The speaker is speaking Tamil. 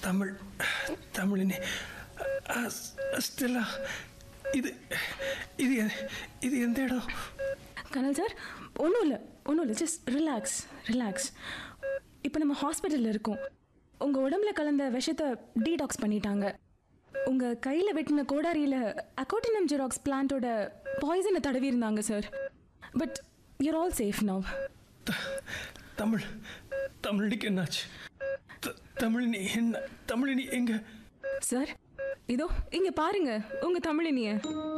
தமிழ் தமிழினி ஸ்டெல்லா இது இது எ- இது எந்த இடம் கனல் சார் ஒன்றும் இல்லை ஒன்றும் இல்லை ஜஸ்ட் ரிலாக்ஸ் ரிலாக்ஸ் இப்போ நம்ம ஹாஸ்பிட்டலில் இருக்கோம் உங்கள் உடம்புல கலந்த விஷத்தை டீடாக்ஸ் பண்ணிட்டாங்க உங்கள் கையில் வெட்டின கோடாரியில் அக்கோட்டினம் ஜெராக்ஸ் பிளான்ட்டோட பாய்சனை தடவி இருந்தாங்க sir but you're all safe now த- தமிழ் தமிழினிக்கு என்னாச்சு த- தமிழினி என்ன தமிழினி எங்க சார் இதோ இங்கே பாருங்க உங்கள் தமிழினிய